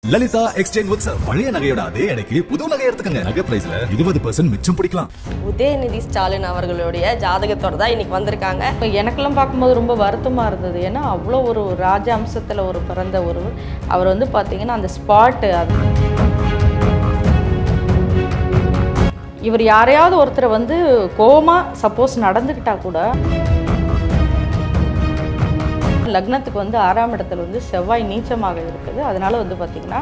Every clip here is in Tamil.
லலிதா எக்ஸ்சேஞ்ச் உற்சவ் பழைய நகையோட அதே எடைக்கு புது நகை எடுத்துக்கங்க நகை பிரைஸ்ல இருபது பர்சன்ட் மிச்சம் பிடிக்கலாம் உதயநிதி ஸ்டாலின் அவர்களுடைய ஜாதகத்தோட தான் இன்னைக்கு வந்திருக்காங்க இப்போ எனக்கெல்லாம் பார்க்கும்போது ரொம்ப வருத்தமாக இருந்தது ஏன்னா அவ்வளோ ஒரு ராஜ அம்சத்தில் ஒரு பிறந்த ஒரு அவர் வந்து பார்த்தீங்கன்னா அந்த ஸ்பாட்டு அது இவர் யாரையாவது ஒருத்தரை வந்து கோமா சப்போஸ் நடந்துக்கிட்டா கூட லக்னத்துக்கு வந்து ஆறாம் இடத்துல வந்து செவ்வாய் நீச்சமாக இருக்குது அதனால வந்து பார்த்தீங்கன்னா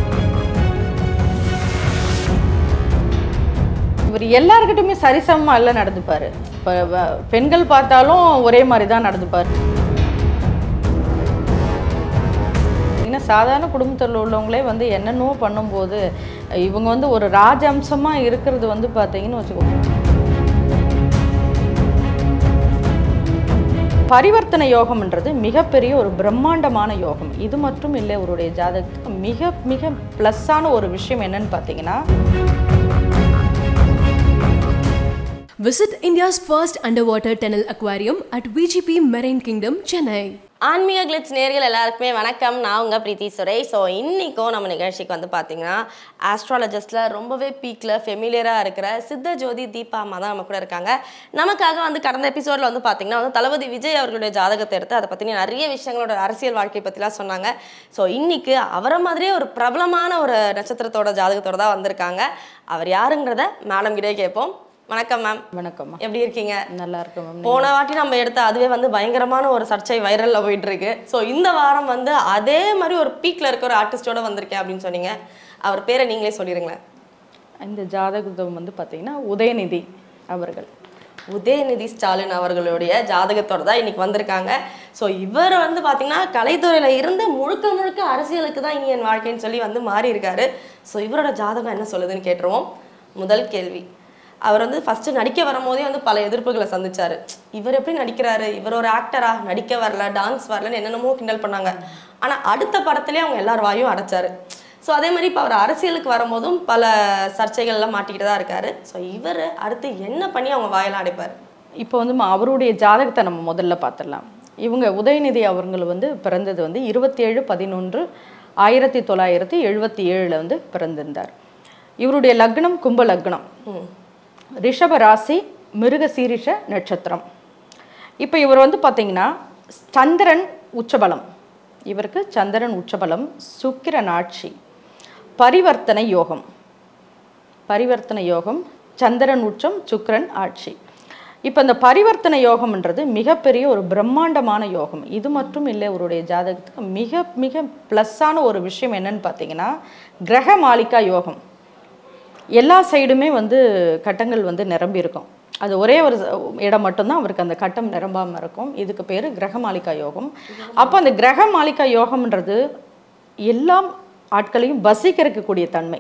இவர் எல்லாருக்கிட்டையுமே சரிசமமாக எல்லாம் நடந்துப்பார் இப்போ பெண்கள் பார்த்தாலும் ஒரே மாதிரி தான் நடந்துப்பார் ஏன்னா சாதாரண குடும்பத்தில் உள்ளவங்களே வந்து என்னென்னவோ பண்ணும்போது இவங்க வந்து ஒரு ராஜம்சமாக இருக்கிறது வந்து பார்த்தீங்கன்னு வச்சுக்கோங்க பரிவர்த்தனை யோகம்ன்றது மிகப்பெரிய ஒரு பிரம்மாண்டமான யோகம் இது மட்டும் இல்லை இவருடைய ஜாதகத்துக்கு மிக மிக ப்ளஸ்ஸான ஒரு விஷயம் என்னன்னு பார்த்தீங்கன்னா Visit India's first underwater tunnel aquarium at VGP Marine Kingdom, Chennai. ஆன்மீக கிளிட்ஸ் நேர்கள் எல்லாருக்குமே வணக்கம் நான் உங்கள் பிரீத்தி சுரை ஸோ இன்றைக்கும் நம்ம நிகழ்ச்சிக்கு வந்து பார்த்தீங்கன்னா ஆஸ்ட்ராலஜிஸ்டில் ரொம்பவே பீக்கில் ஃபெமிலியராக இருக்கிற சித்த ஜோதி தீபா அம்மா தான் நம்ம கூட இருக்காங்க நமக்காக வந்து கடந்த எபிசோடில் வந்து பார்த்தீங்கன்னா வந்து தளபதி விஜய் அவர்களுடைய ஜாதகத்தை எடுத்து அதை பற்றின நிறைய விஷயங்களோட அரசியல் வாழ்க்கை பற்றிலாம் சொன்னாங்க ஸோ இன்னைக்கு அவரை மாதிரியே ஒரு பிரபலமான ஒரு நட்சத்திரத்தோட ஜாதகத்தோட தான் வந்திருக்காங்க அவர் யாருங்கிறத மேடம் கிட்டே கேட்போம் வணக்கம் மேம் வணக்கம் எப்படி இருக்கீங்க நல்லா இருக்கும் மேம் போன வாட்டி நம்ம எடுத்த அதுவே வந்து பயங்கரமான ஒரு சர்ச்சை வைரல்ல போயிட்டு இருக்கு ஸோ இந்த வாரம் வந்து அதே மாதிரி ஒரு பீக்ல இருக்க ஒரு ஆர்டிஸ்டோட வந்திருக்கேன் அப்படின்னு சொன்னீங்க அவர் பேரை நீங்களே சொல்லிடுங்களேன் இந்த ஜாதகம் வந்து பார்த்தீங்கன்னா உதயநிதி அவர்கள் உதயநிதி ஸ்டாலின் அவர்களுடைய ஜாதகத்தோட தான் இன்னைக்கு வந்திருக்காங்க ஸோ இவர் வந்து பார்த்தீங்கன்னா கலைத்துறையில இருந்து முழுக்க முழுக்க அரசியலுக்கு தான் இனி என் வாழ்க்கைன்னு சொல்லி வந்து மாறி இருக்காரு ஸோ இவரோட ஜாதகம் என்ன சொல்லுதுன்னு கேட்டுருவோம் முதல் கேள்வி அவர் வந்து ஃபர்ஸ்ட் நடிக்க வரும்போதே வந்து பல எதிர்ப்புகளை சந்திச்சாரு இவர் எப்படி நடிக்கிறாரு இவர் ஒரு ஆக்டரா நடிக்க வரல டான்ஸ் வரலன்னு என்னென்னமோ கிண்டல் பண்ணாங்க ஆனா அடுத்த படத்திலே அவங்க எல்லார் வாயும் அடைச்சாரு ஸோ அதே மாதிரி இப்போ அவர் அரசியலுக்கு வரும்போதும் பல சர்ச்சைகள்லாம் மாட்டிக்கிட்டு தான் இருக்காரு ஸோ இவர் அடுத்து என்ன பண்ணி அவங்க வாயெல்லாம் அடைப்பார் இப்போ வந்து ம- அவருடைய ஜாதகத்தை நம்ம முதல்ல பார்த்துடலாம் இவங்க உதயநிதி அவர்கள் வந்து பிறந்தது வந்து இருபத்தேழு பதினொன்று ஆயிரத்தி தொள்ளாயிரத்தி எழுபத்தி ஏழில் வந்து பிறந்திருந்தார் இவருடைய லக்னம் கும்ப லக்னம் ரிஷப ராசி மிருக சீரிஷ நட்சத்திரம் இப்போ இவர் வந்து பார்த்தீங்கன்னா சந்திரன் உச்சபலம் இவருக்கு சந்திரன் உச்சபலம் சுக்கிரன் ஆட்சி பரிவர்த்தனை யோகம் பரிவர்த்தனை யோகம் சந்திரன் உச்சம் சுக்கிரன் ஆட்சி இப்போ இந்த பரிவர்த்தனை யோகம்ன்றது மிகப்பெரிய ஒரு பிரம்மாண்டமான யோகம் இது மட்டும் இல்லை இவருடைய ஜாதகத்துக்கு மிக மிக ப்ளஸ்ஸான ஒரு விஷயம் என்னன்னு பார்த்தீங்கன்னா கிரக மாளிகா யோகம் எல்லா சைடுமே வந்து கட்டங்கள் வந்து நிரம்பி இருக்கும் அது ஒரே ஒரு ச- இடம் மட்டும்தான் அவருக்கு அந்த கட்டம் நிரம்பாமல் இருக்கும் இதுக்கு பேர் கிரக மாளிகா யோகம் அப்போ அந்த கிரக மாளிகா யோகம்ன்றது எல்லா ஆட்களையும் வசீகரிக்கக்கூடிய தன்மை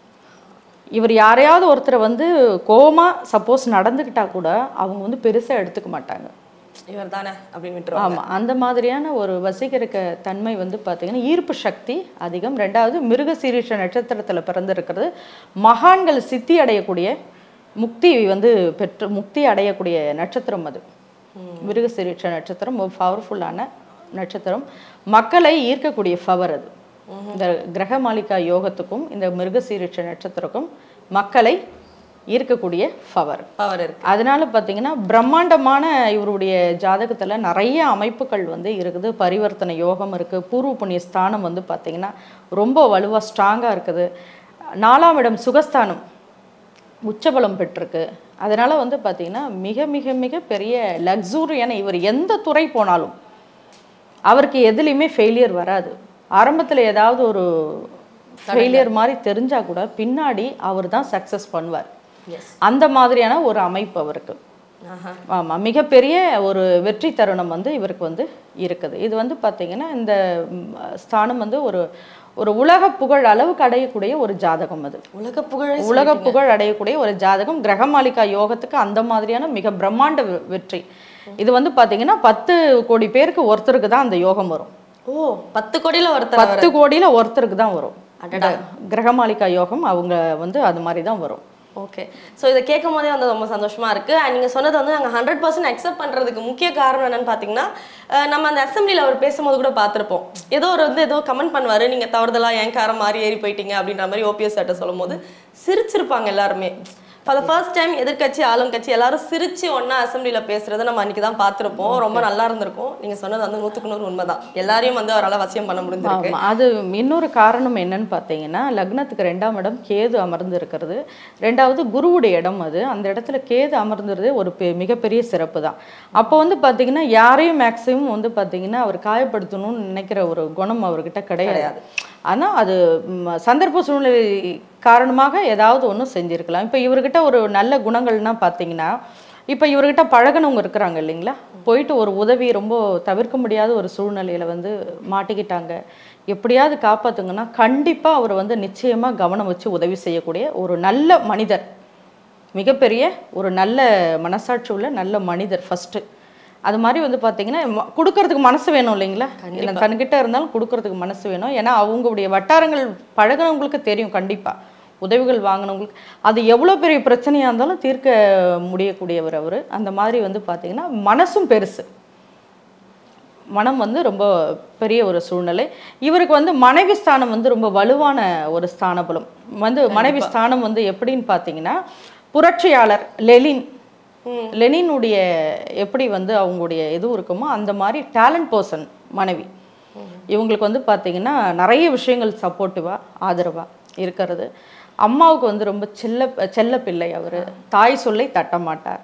இவர் யாரையாவது ஒருத்தரை வந்து கோமா சப்போஸ் நடந்துக்கிட்டா கூட அவங்க வந்து பெருசாக எடுத்துக்க மாட்டாங்க இவர் தானே அப்படின்னு விட்டுருவாங்க ஆமாம் அந்த மாதிரியான ஒரு வசீகரிக்க தன்மை வந்து பார்த்தீங்கன்னா ஈர்ப்பு சக்தி அதிகம் ரெண்டாவது மிருகசீரிஷ நட்சத்திரத்தில் பிறந்திருக்கிறது மகான்கள் சித்தி அடையக்கூடிய முக்தி வந்து பெற்று முக்தி அடையக்கூடிய நட்சத்திரம் அது மிருகசீரிஷ நட்சத்திரம் ஒரு பவர்ஃபுல்லான நட்சத்திரம் மக்களை ஈர்க்கக்கூடிய பவர் அது இந்த கிரக மாளிகா யோகத்துக்கும் இந்த மிருகசீரிஷ நட்சத்திரக்கும் மக்களை ஈர்க்கக்கூடிய பவர் பவர் இருக்கு அதனால பார்த்தீங்கன்னா பிரம்மாண்டமான இவருடைய ஜாதகத்தில் நிறைய அமைப்புகள் வந்து இருக்குது பரிவர்த்தனை யோகம் இருக்குது பூர்வ புண்ணிய ஸ்தானம் வந்து பார்த்தீங்கன்னா ரொம்ப வலுவாக ஸ்ட்ராங்காக இருக்குது நாலாம் இடம் சுகஸ்தானம் உச்சபலம் பெற்றிருக்கு அதனால் வந்து பார்த்தீங்கன்னா மிக மிக மிக பெரிய லக்ஸூரியான இவர் எந்த துறை போனாலும் அவருக்கு எதுலேயுமே ஃபெயிலியர் வராது ஆரம்பத்தில் ஏதாவது ஒரு ஃபெயிலியர் மாதிரி தெரிஞ்சால் கூட பின்னாடி அவர் தான் சக்ஸஸ் பண்ணுவார் எஸ் அந்த மாதிரியான ஒரு அமைப்பு அவருக்கு ஆஹா ஆமாம் மிகப்பெரிய ஒரு வெற்றி தருணம் வந்து இவருக்கு வந்து இருக்குது இது வந்து பார்த்தீங்கன்னா இந்த ம், ஸ்தானம் வந்து ஒரு ஒரு உலக புகழ் அளவுக்கு அடையக்கூடிய ஒரு ஜாதகம் அது உலக புகழே உலக புகழ் அடையக்கூடிய ஒரு ஜாதகம் கிரகமாலிகா யோகத்துக்கு அந்த மாதிரியான மிக பிரம்மாண்ட வெ- வெற்றி இது வந்து பார்த்தீங்கன்னா பத்து கோடி பேருக்கு ஒருத்தருக்கு தான் அந்த யோகம் வரும் ஓ பத்து கோடியில ஒருத்தர் பத்து கோடியில ஒருத்தருக்கு தான் வரும் அடடா. கிரகமாலிகா யோகம் அவங்க வந்து அது மாதிரி தான் வரும் ஓகே ஸோ இதை கேட்கும் போதே வந்து ரொம்ப சந்தோஷமா இருக்கு அண்ட் நீங்க சொன்னது வந்து நாங்கள் ஹண்ட்ரட் பர்சன்ட் அக்செப்ட் பண்றதுக்கு முக்கிய காரணம் என்னன்னு பார்த்தீங்கன்னா அஹ் நம்ம அந்த அசம்பிளியில் அவர் பேசும்போது கூட பார்த்துருப்போம் ஏதோ ஒரு வந்து ஏதோ கமெண்ட் பண்ணுவாரு நீங்க தவறுதலா என் காரம் மாறி ஏறி போயிட்டீங்க அப்படின்ற மாதிரி ஓபிஎஸ் சட்ட சொல்லும் போது சிரிச்சிருப்பாங்க எல்லாருமே ஃபார் த ஃபர்ஸ்ட் டைம் எதிர்க்கட்சி ஆளுங்கட்சி எல்லாரும் சிரிச்சு ஒண்ணா அசம்பிளியில் பேசுறதை நம்ம அன்னைக்கு தான் பார்த்துருப்போம் ரொம்ப நல்லா இருந்திருக்கும் நீங்க சொன்னது வந்து நூற்றுக்கு நூறு உண்மைதான் எல்லாரையும் வந்து அவரால் வசியம் பண்ண முடிஞ்சிருக்கு ஆமா அது இன்னொரு காரணம் என்னன்னு பார்த்தீங்கன்னா லக்னத்துக்கு ரெண்டாம் இடம் கேது அமர்ந்து இருக்கிறது ரெண்டாவது குருவுடைய இடம் அது அந்த இடத்துல கேது அமர்ந்துறது ஒரு பெ- மிகப்பெரிய சிறப்பு தான் அப்போ வந்து பார்த்தீங்கன்னா யாரையும் மேக்ஸிமம் வந்து பார்த்தீங்கன்னா அவர் காயப்படுத்தணும்னு நினைக்கிற ஒரு குணம் அவர்கிட்ட கிடையாது ஆனால் அது ம், சந்தர்ப்ப சூழ்நிலை காரணமாக ஏதாவது ஒன்று செஞ்சிருக்கலாம் இப்போ இவர்கிட்ட ஒரு நல்ல குணங்கள்னா பார்த்தீங்கன்னா இப்போ இவர்கிட்ட பழகுனவங்க இருக்கிறாங்க இல்லைங்களா போயிட்டு ஒரு உதவி ரொம்ப தவிர்க்க முடியாத ஒரு சூழ்நிலையில் வந்து மாட்டிக்கிட்டாங்க எப்படியாவது காப்பாற்றுங்கன்னா கண்டிப்பாக அவர் வந்து நிச்சயமாக கவனம் வச்சு உதவி செய்யக்கூடிய ஒரு நல்ல மனிதர் மிகப்பெரிய ஒரு நல்ல மனசாட்சி உள்ள நல்ல மனிதர் ஃபஸ்ட்டு அது மாதிரி வந்து பார்த்தீங்கன்னா ம- கொடுக்கறதுக்கு மனசு வேணும் இல்லைங்களா இல்லை தன்கிட்ட இருந்தாலும் கொடுக்கறதுக்கு மனசு வேணும் ஏன்னா அவங்களுடைய வட்டாரங்கள் பழகுனவங்களுக்கு தெரியும் கண்டிப்பாக உதவிகள் வாங்கினவங்களுக்கு அது எவ்வளோ பெரிய பிரச்சனையாக இருந்தாலும் தீர்க்க முடியக்கூடியவர் அவர் அந்த மாதிரி வந்து பார்த்தீங்கன்னா மனசும் பெருசு மனம் வந்து ரொம்ப பெரிய ஒரு சூழ்நிலை இவருக்கு வந்து மனைவி ஸ்தானம் வந்து ரொம்ப வலுவான ஒரு ஸ்தானபலம் வந்து மனைவி ஸ்தானம் வந்து எப்படின்னு பார்த்தீங்கன்னா புரட்சியாளர் லெலின் லெனினுடைய எப்படி வந்து அவங்களுடைய இது இருக்குமோ அந்த மாதிரி டேலண்ட் பர்சன் மனைவி இவங்களுக்கு வந்து பார்த்தீங்கன்னா நிறைய விஷயங்கள் சப்போர்ட்டிவாக ஆதரவாக இருக்கிறது அம்மாவுக்கு வந்து ரொம்ப செல்ல செல்ல பிள்ளை அவர் தாய் சொல்லை தட்ட மாட்டார்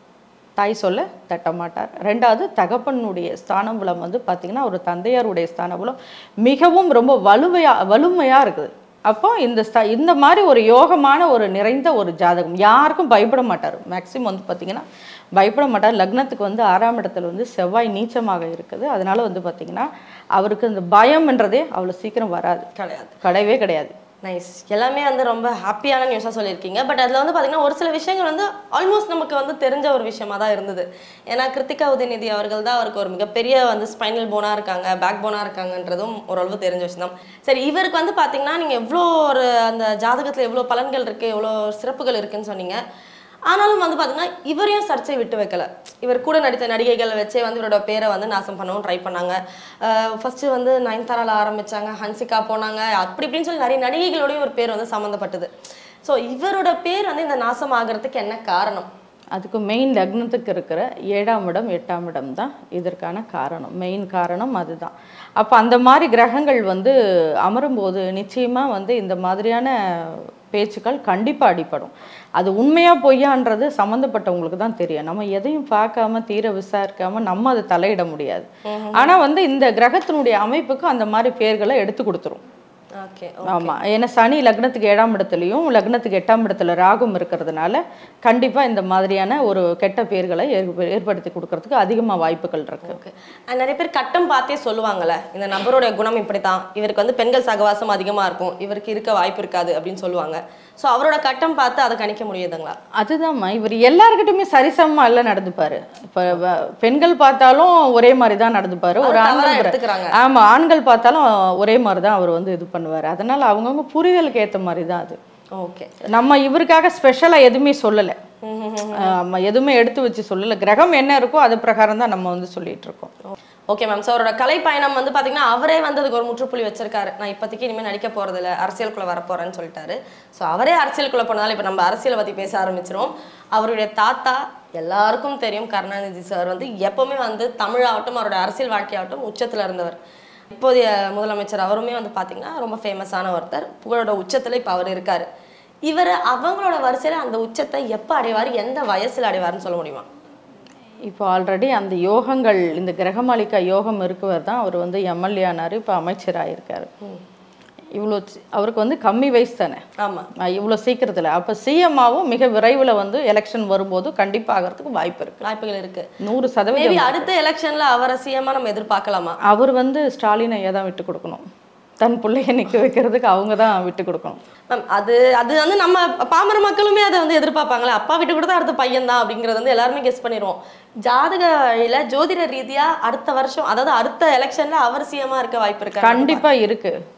தாய் சொல்ல தட்ட மாட்டார் ரெண்டாவது தகப்பனுடைய ஸ்தானபலம் வந்து பார்த்திங்கன்னா ஒரு தந்தையாருடைய ஸ்தானபலம் மிகவும் ரொம்ப வலுவையா வலுமையாக இருக்குது அப்போ இந்த ஸ்த இந்த மாதிரி ஒரு யோகமான ஒரு நிறைந்த ஒரு ஜாதகம் யாருக்கும் பயப்பட மாட்டார் மேக்ஸிமம் வந்து பார்த்திங்கன்னா பயப்பட மாட்டார் லக்னத்துக்கு வந்து ஆறாம் இடத்துல வந்து செவ்வாய் நீச்சமாக இருக்குது அதனால வந்து பார்த்திங்கன்னா அவருக்கு இந்த பயம்ன்றதே அவ்வளோ சீக்கிரம் வராது கிடையாது கிடையவே கிடையாது நைஸ் எல்லாமே வந்து ரொம்ப ஹாப்பியான நியூஸாக சொல்லியிருக்கீங்க பட் அதில் வந்து பார்த்தீங்கன்னா ஒரு சில விஷயங்கள் வந்து ஆல்மோஸ்ட் நமக்கு வந்து தெரிஞ்ச ஒரு விஷயமா தான் இருந்தது ஏன்னா கிருத்திகா உதயநிதி அவர்கள் தான் அவருக்கு ஒரு மிகப்பெரிய வந்து ஸ்பைனல் போனாக இருக்காங்க பேக் போனாக இருக்காங்கன்றதும் ஓரளவு தெரிஞ்ச விஷயம் தான் சரி இவருக்கு வந்து பார்த்தீங்கன்னா நீங்கள் எவ்வளோ ஒரு அந்த ஜாதகத்தில் எவ்வளோ பலன்கள் இருக்குது எவ்வளோ சிறப்புகள் இருக்குன்னு சொன்னீங்க ஆனாலும் வந்து பார்த்தீங்கன்னா இவரையும் சர்ச்சை விட்டு வைக்கல இவர் கூட நடித்த நடிகைகளை வச்சே வந்து இவரோட பேரை வந்து நாசம் பண்ணவும் ட்ரை பண்ணாங்க ஃபர்ஸ்ட் வந்து நயன்தாரால ஆரம்பிச்சாங்க ஹன்சிகா போனாங்க அப்படி இப்படின்னு சொல்லி நிறைய நடிகைகளோடயும் ஒரு பேர் வந்து சம்மந்தப்பட்டது ஸோ இவரோட பேர் வந்து இந்த நாசம் ஆகிறதுக்கு என்ன காரணம் அதுக்கு மெயின் லக்னத்துக்கு இருக்கிற ஏழாம் இடம் எட்டாம் இடம் தான் இதற்கான காரணம் மெயின் காரணம் அதுதான் அப்போ அந்த மாதிரி கிரகங்கள் வந்து அமரும்போது நிச்சயமாக வந்து இந்த மாதிரியான பேச்சுக்கள் கண்டிப்பாக அடிபடும் அது உண்மையாக பொய்யான்றது சம்மந்தப்பட்டவங்களுக்கு தான் தெரியும் நம்ம எதையும் பார்க்காம தீர விசாரிக்காம நம்ம அதை தலையிட முடியாது ஆனால் வந்து இந்த கிரகத்தினுடைய அமைப்புக்கு அந்த மாதிரி பேர்களை எடுத்து கொடுத்துரும் ஓகே ஆமா ஏன்னா சனி லக்னத்துக்கு ஏழாம் இடத்துலையும் லக்னத்துக்கு எட்டாம் இடத்துல ராகும் இருக்கிறதுனால கண்டிப்பா இந்த மாதிரியான ஒரு கெட்ட பேர்களை ஏற்ப- ஏற்படுத்தி கொடுக்கறதுக்கு அதிகமா வாய்ப்புகள் இருக்கு ஓகே நிறைய பேர் கட்டம் பார்த்தே சொல்லுவாங்கல்ல இந்த நபருடைய குணம் இப்படி தான் இவருக்கு வந்து பெண்கள் சகவாசம் அதிகமாக இருக்கும் இவருக்கு இருக்க வாய்ப்பு இருக்காது அப்படின்னு சொல்லுவாங்க ஸோ அவரோட கட்டம் பார்த்து அதை கணிக்க முடியுதுங்களா அதுதான்மா இவர் எல்லாருக்கிட்டுமே சரிசமமா எல்லாம் நடந்துப்பாரு இப்ப வ- பெண்கள் பார்த்தாலும் ஒரே மாதிரி தான் நடந்துப்பாரு ஒரு அது தவறா ஆண்கள் எடுத்துக்கிறாங்க. ஆமா ஆண்கள் பார்த்தாலும் ஒரே மாதிரி தான் அவர் வந்து இது பண்ணுவாரு அதனால அவங்கவுங்க புரிதலுக்கு ஏத்த மாதிரி தான் அது ஓகே நம்ம இவருக்காக ஸ்பெஷலா எதுவுமே சொல்லலை ஆமா எதுவுமே எடுத்து வச்சு சொல்லலை கிரகம் என்ன இருக்கோ அது பிரகாரம் தான் நம்ம வந்து சொல்லிட்டு இருக்கோம் ஓகே மேம் ஸோ அவரோட கலை பயணம் வந்து பார்த்தீங்கன்னா அவரே வந்து அதுக்கு ஒரு முற்றுப்புள்ளி வச்சிருக்காரு நான் இப்போதைக்கு இனிமேல் நடிக்க போகிறதில்ல அரசியலுக்குள்ள வரப்போறேன்னு சொல்லிட்டாரு ஸோ அவரே அரசியலுக்குள்ள போனதால இப்போ நம்ம அரசியலை பற்றி பேச ஆரம்பிச்சிரும் அவருடைய தாத்தா எல்லாருக்கும் தெரியும் கருணாநிதி சார் வந்து எப்பவுமே வந்து தமிழாகட்டும் அவரோட அரசியல் வாழ்க்கையாகட்டும் உச்சத்தில் இருந்தவர் இப்போதைய முதலமைச்சர் அவருமே வந்து பார்த்தீங்கன்னா ரொம்ப ஃபேமஸான ஒருத்தர் புகழோட உச்சத்தில் இப்போ அவர் இருக்காரு இவர் அவங்களோட வரிசையில் அந்த உச்சத்தை எப்போ அடைவார் எந்த வயசில் அடைவார்னு சொல்ல முடியுமா இப்போ ஆல்ரெடி அந்த யோகங்கள் இந்த கிரகமாளிகா யோகம் இருக்கவர் தான் அவர் வந்து எம்எல்ஏ ஆனார் இப்போ அமைச்சராயிருக்காரு இவ்வளோ சி- அவருக்கு வந்து கம்மி வயசு தானே ஆமாம் இவ்வளோ சீக்கிரத்தில் அப்போ சிஎம்மாவும் மிக விரைவில் வந்து எலெக்ஷன் வரும்போது கண்டிப்பாக ஆகிறதுக்கு வாய்ப்பு இருக்கு வாய்ப்புகள் இருக்கு நூறு மேபி சதவீதம் அடுத்த எலெக்ஷன்ல அவரை சிஎம்மா நம்ம எதிர்பார்க்கலாமா அவர் வந்து ஸ்டாலினை தான் விட்டு கொடுக்கணும் தன் பிள்ளைய நிற்க வைக்கிறதுக்கு அவங்க தான் விட்டு கொடுக்கணும் மேம் அது அது வந்து நம்ம பாமர மக்களுமே அதை வந்து எதிர்பார்ப்பாங்களே அப்பா விட்டு கொடுத்தா அடுத்த பையன் தான் அப்படிங்கிறது வந்து எல்லாருமே கெஸ் பண்ணிடுவோம் ஜாதக வழியில ஜோதிட ரீதியா அடுத்த வருஷம் அதாவது அடுத்த எலெக்ஷன்ல அவர் சிஎம்மா இருக்க வாய்ப்பு இருக்கா கண்டிப்பா இருக்கு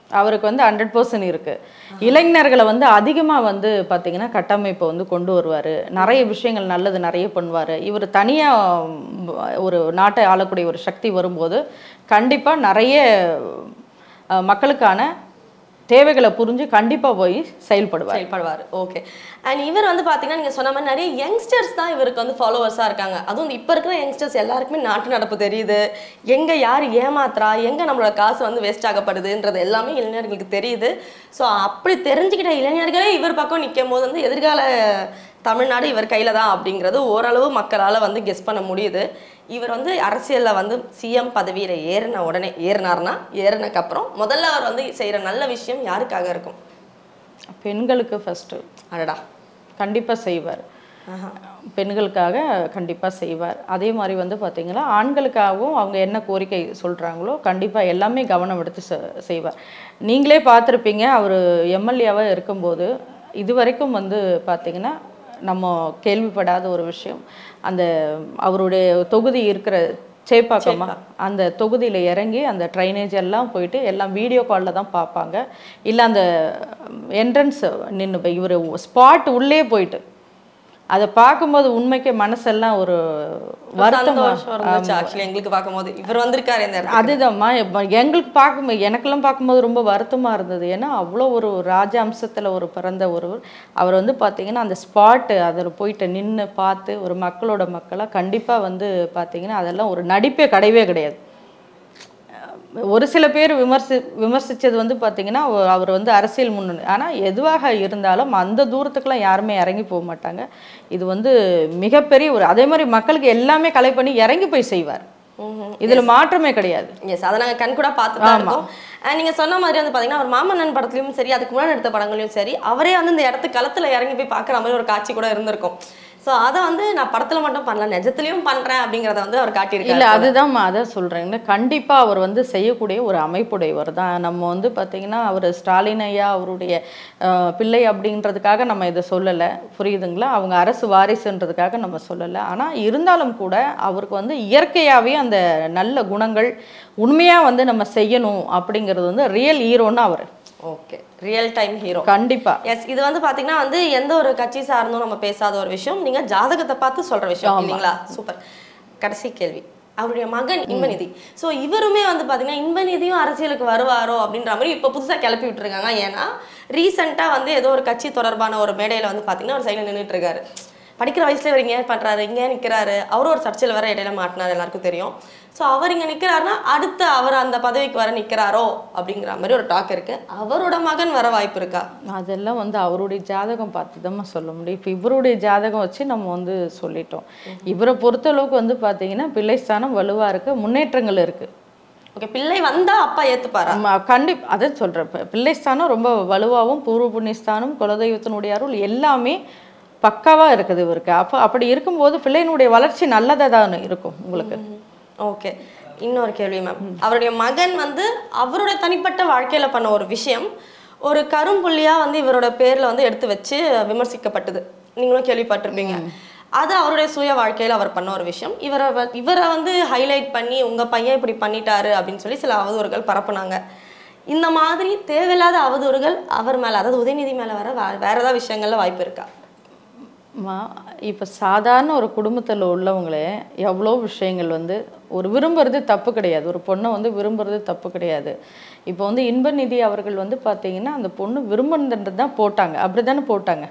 அவருக்கு வந்து ஹண்ட்ரட் பர்சன்ட் இருக்கு இளைஞர்களை வந்து அதிகமாக வந்து பார்த்தீங்கன்னா கட்டமைப்பை வந்து கொண்டு வருவார் நிறைய விஷயங்கள் நல்லது நிறைய பண்ணுவார் இவர் தனியாக ஒரு நாட்டை ஆளக்கூடிய ஒரு சக்தி வரும்போது கண்டிப்பாக நிறைய அஹ், மக்களுக்கான தேவைகளை புரிஞ்சு கண்டிப்பாக போய் செயல்படுவார் செயல்படுவார் ஓகே அண்ட் இவர் வந்து பாத்தீங்கன்னா நீங்க சொன்ன மாதிரி நிறைய யங்ஸ்டர்ஸ் தான் இவருக்கு வந்து ஃபாலோவர்ஸா இருக்காங்க அதுவும் இப்ப இருக்கிற யங்ஸ்டர்ஸ் எல்லாருக்குமே நாட்டு நடப்பு தெரியுது எங்க யார் ஏமாத்துறா எங்க நம்மளோட காசு வந்து வேஸ்ட் ஆகப்படுதுன்றது எல்லாமே இளைஞர்களுக்கு தெரியுது ஸோ அப்படி தெரிஞ்சுக்கிட்ட இளைஞர்களே இவர் பக்கம் நிற்கும் போது வந்து எதிர்கால தமிழ்நாடு இவர் கையில தான் அப்படிங்கிறது ஓரளவு மக்களால வந்து கெஸ் பண்ண முடியுது இவர் வந்து அரசியல்ல வந்து சிஎம் பதவியில ஏறின உடனே ஏறினார்னா ஏறினக்கு அப்புறம் முதல்ல அவர் வந்து செய்யற நல்ல விஷயம் யாருக்காக இருக்கும் பெண்களுக்கு ஃபஸ்ட்டு அடடா கண்டிப்பாக செய்வார் பெண்களுக்காக கண்டிப்பாக செய்வார் அதே மாதிரி வந்து பார்த்தீங்கன்னா ஆண்களுக்காகவும் அவங்க என்ன கோரிக்கை சொல்கிறாங்களோ கண்டிப்பாக எல்லாமே கவனம் எடுத்து செ- செய்வார் நீங்களே பார்த்துருப்பீங்க அவர் எம்எல்ஏவாக இருக்கும்போது இது வரைக்கும் வந்து பார்த்தீங்கன்னா நம்ம கேள்விப்படாத ஒரு விஷயம் அந்த அவருடைய தொகுதி இருக்கிற சேப்பாக்கமா அந்த தொகுதியில் இறங்கி அந்த ட்ரைனேஜ் எல்லாம் போயிட்டு எல்லாம் வீடியோ காலில் தான் பார்ப்பாங்க இல்லை அந்த என்ட்ரன்ஸ் நின்று இவர் ஸ்பாட் உள்ளே போயிட்டு அதை பார்க்கும்போது உண்மைக்கு மனசெல்லாம் ஒரு வருத்தமா சந்தோஷம் இருந்துச்சு ஆக்சுவலி எங்களுக்கு பார்க்கும்போது இவர் வந்திருக்காரு இந்த இடத்துக்கு அதுதான்மா இப்ப எங்களுக்கு பார்க்கும்போது எனக்கெல்லாம் பார்க்கும்போது ரொம்ப வருத்தமாக இருந்தது ஏன்னா அவ்வளோ ஒரு ராஜ அம்சத்தில் ஒரு பிறந்த ஒருவர் அவர் வந்து பார்த்தீங்கன்னா அந்த ஸ்பாட்டு அதில் போயிட்டு நின்று பார்த்து ஒரு மக்களோட மக்களாக கண்டிப்பாக வந்து பார்த்தீங்கன்னா அதெல்லாம் ஒரு நடிப்பே கிடையவே கிடையாது ஒரு சில பேர் விமர்சி விமர்சித்தது வந்து பார்த்தீங்கன்னா அவ- அவர் வந்து அரசியல் முன்னணி ஆனால் எதுவாக இருந்தாலும் அந்த தூரத்துக்குலாம் யாருமே இறங்கி போக மாட்டாங்க இது வந்து மிகப்பெரிய ஒரு அதே மாதிரி மக்களுக்கு எல்லாமே கலை பண்ணி இறங்கி போய் செய்வார் இதுல மாற்றமே கிடையாது எஸ் அதை நாங்கள் கண் கூட பார்த்து தான் இருக்கோம் And நீங்க சொன்ன மாதிரி வந்து பார்த்தீங்கன்னா அவர் மாமன்னன் படத்துலையும் சரி அதுக்கு முன்னாடி எடுத்த படங்களையும் சரி அவரே வந்து இந்த இடத்து களத்துல இறங்கி போய் பார்க்குற மாதிரி ஒரு காட்சி கூட இருந்திருக்கும் ஸோ அதை வந்து நான் படத்துல மட்டும் பண்ணல நிஜத்துலயும் பண்றேன் அப்படிங்கிறத வந்து அவர் இல்ல காட்டியிருக்காரு அதுதான்மா அதான் சொல்றேன் கண்டிப்பா அவர் வந்து செய்யக்கூடிய ஒரு அமைப்புடையவர் தான் நம்ம வந்து பாத்தீங்கன்னா அவர் ஸ்டாலின் ஐயா அவருடைய அஹ், பிள்ளை அப்படின்றதுக்காக நம்ம இதை சொல்லலை புரியுதுங்களா அவங்க அரசு வாரிசுன்றதுக்காக நம்ம சொல்லலை ஆனா இருந்தாலும் கூட அவருக்கு வந்து இயற்கையாவே அந்த நல்ல குணங்கள் உண்மையா வந்து நம்ம செய்யணும் அப்படிங்கிறது வந்து ரியல் ஹீரோன்னு அவர் ஓகே ரியல் டைம் ஹீரோ கண்டிப்பா எஸ் இது வந்து பாத்தீங்கன்னா வந்து எந்த ஒரு கட்சி சார்ந்தும் நம்ம பேசாத ஒரு விஷயம் நீங்க ஜாதகத்தை பார்த்து சொல்ற விஷயம் இல்லைங்களா சூப்பர் கடைசி கேள்வி அவருடைய மகன் இன்பநிதி சோ இவருமே வந்து பாத்தீங்கன்னா இன்பநிதியும் அரசியலுக்கு வருவாரோ அப்படின்ற மாதிரி இப்ப புதுசா கிளப்பி விட்டுருக்காங்க ஏன்னா ரீசெண்டா வந்து ஏதோ ஒரு கட்சி தொடர்பான ஒரு மேடையில வந்து பாத்தீங்கன்னா ஒரு சைடுல நின்னுட்டு இருக்காரு படிக்கிற வயசுல இவர் இங்க ஏன் பண்றாரு இங்க ஏன் நிக்கிறாரு அவரும் ஒரு சர்ச்சையில் வர இடையில மாட்டினார் எல்லாருக்கும் தெரியும் சோ அவர் இங்க நிக்கிறாருன்னா அடுத்து அவர் அந்த பதவிக்கு வர நிக்கிறாரோ அப்படிங்கிற மாதிரி ஒரு டாக் இருக்கு அவரோட மகன் வர வாய்ப்பு இருக்கா அதெல்லாம் வந்து அவருடைய ஜாதகம் பார்த்து தான் சொல்ல முடியும் இப்போ இவருடைய ஜாதகம் வச்சு நம்ம வந்து சொல்லிட்டோம் இவரை பொறுத்தளவுக்கு வந்து பார்த்தீங்கன்னா பிள்ளைஸ்தானம் வலுவாக இருக்கு முன்னேற்றங்கள் இருக்கு ஓகே பிள்ளை வந்தா அப்பா ஏத்துப்பாரா ஆமா, கண்டிப் அதான் சொல்கிறேன் இப்போ பிள்ளைஸ்தானம் ரொம்ப வலுவாகவும் பூர்வ புண்ணியஸ்தானம் குலதெய்வத்தினுடைய அருள் எல்லாமே பக்காவாக இருக்குது இவருக்கு அப்போ அப்படி இருக்கும்போது பிள்ளையினுடைய வளர்ச்சி நல்லதாக தான் இருக்கும் உங்களுக்கு ஓகே இன்னொரு கேள்வி மேம் அவருடைய மகன் வந்து அவரோட தனிப்பட்ட வாழ்க்கையில பண்ண ஒரு விஷயம் ஒரு கரும்புள்ளியா வந்து இவரோட பேர்ல வந்து எடுத்து வச்சு விமர்சிக்கப்பட்டது நீங்களும் கேள்விப்பட்டிருப்பீங்க அது அவருடைய சுய வாழ்க்கையில அவர் பண்ண ஒரு விஷயம் இவரை வ- இவரை வந்து ஹைலைட் பண்ணி உங்க பையன் இப்படி பண்ணிட்டாரு அப்படின்னு சொல்லி சில அவதூறுகள் பரப்புனாங்க இந்த மாதிரி தேவையில்லாத அவதூறுகள் அவர் மேல அதாவது உதயநிதி மேல வர வே- வேற ஏதாவது விஷயங்கள்ல வாய்ப்பு இருக்கா மா இப்போ சாதாரண ஒரு குடும்பத்தில் உள்ளவங்களே எவ்வளோ விஷயங்கள் வந்து ஒரு விரும்புறது தப்பு கிடையாது ஒரு பொண்ணை வந்து விரும்புறது தப்பு கிடையாது இப்போ வந்து இன்பநிதி அவர்கள் வந்து பார்த்தீங்கன்னா அந்த பொண்ணு விரும்புனது தான் போட்டாங்க அப்படி தானே போட்டாங்க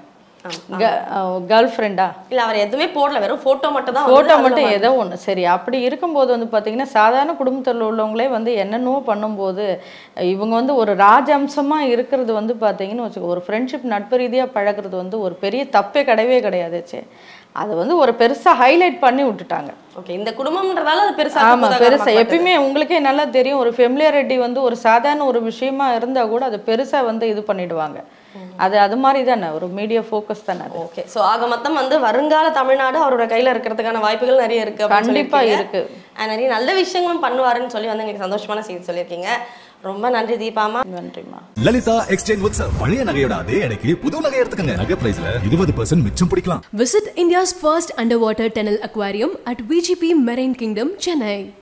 கேர்ள் ஃப்ரெண்டா இல்ல அவர் எதுவுமே போடல வெறும் போட்டோ மட்டும் தான் ஃபோட்டோ வந்து அதுல மட்டும் ஏதோ ஒன்று சரி அப்படி இருக்கும்போது வந்து பார்த்தீங்கன்னா சாதாரண குடும்பத்தில் உள்ளவங்களே வந்து என்னென்னவோ பண்ணும்போது இவங்க வந்து ஒரு ராஜம்சமாக இருக்கிறது வந்து பார்த்தீங்கன்னு வச்சுக்கோ ஒரு ஃப்ரெண்ட்ஷிப் நட்பு ரீதியாக பழகுறது வந்து ஒரு பெரிய தப்பே கிடையவே கிடையாது சே அது வந்து ஒரு பெருசாக ஹைலைட் பண்ணி விட்டுட்டாங்க ஓகே இந்த குடும்பம்ன்றதால அது பெருசா ஆமா தப்பு பெருசா தகரமா எப்பயுமே உங்களுக்கே நல்லா தெரியும் ஒரு ஃபெமிலியாரிட்டி வந்து ஒரு சாதாரண ஒரு விஷயமா இருந்தா கூட அது பெருசா வந்து இது பண்ணிடுவாங்க அது அது மாதிரி தானே ஒரு மீடியா ஃபோக்கஸ் தானே அது ஓகே சோ ஆக மொத்தம் வந்து வருங்கால தமிழ்நாடு அவரோட கையில இருக்கிறதுக்கான வாய்ப்புகள் நிறைய இருக்கு அப்படின்னு கண்டிப்பா சொல்லியிருக்கீங்க. இருக்கு. And நிறைய நல்ல விஷயங்களும் பண்ணுவாருன்னு சொல்லி வந்து எங்களுக்கு சந்தோஷமான செய்தி சொல்லியிருக்கீங்க ரொம்ப நன்றி தீபாமா நன்றிம்மா லலிதா எக்ஸ்சேஞ்ச் உற்சவ் பழைய நகையோட அதே எடைக்கு புது நகை எடுத்துக்கங்க நகை பிரைஸ்ல இருபது பர்சன்ட் மிச்சம் பிடிக்கலாம் Visit India's first underwater tunnel aquarium at VGP Marine Kingdom, Chennai.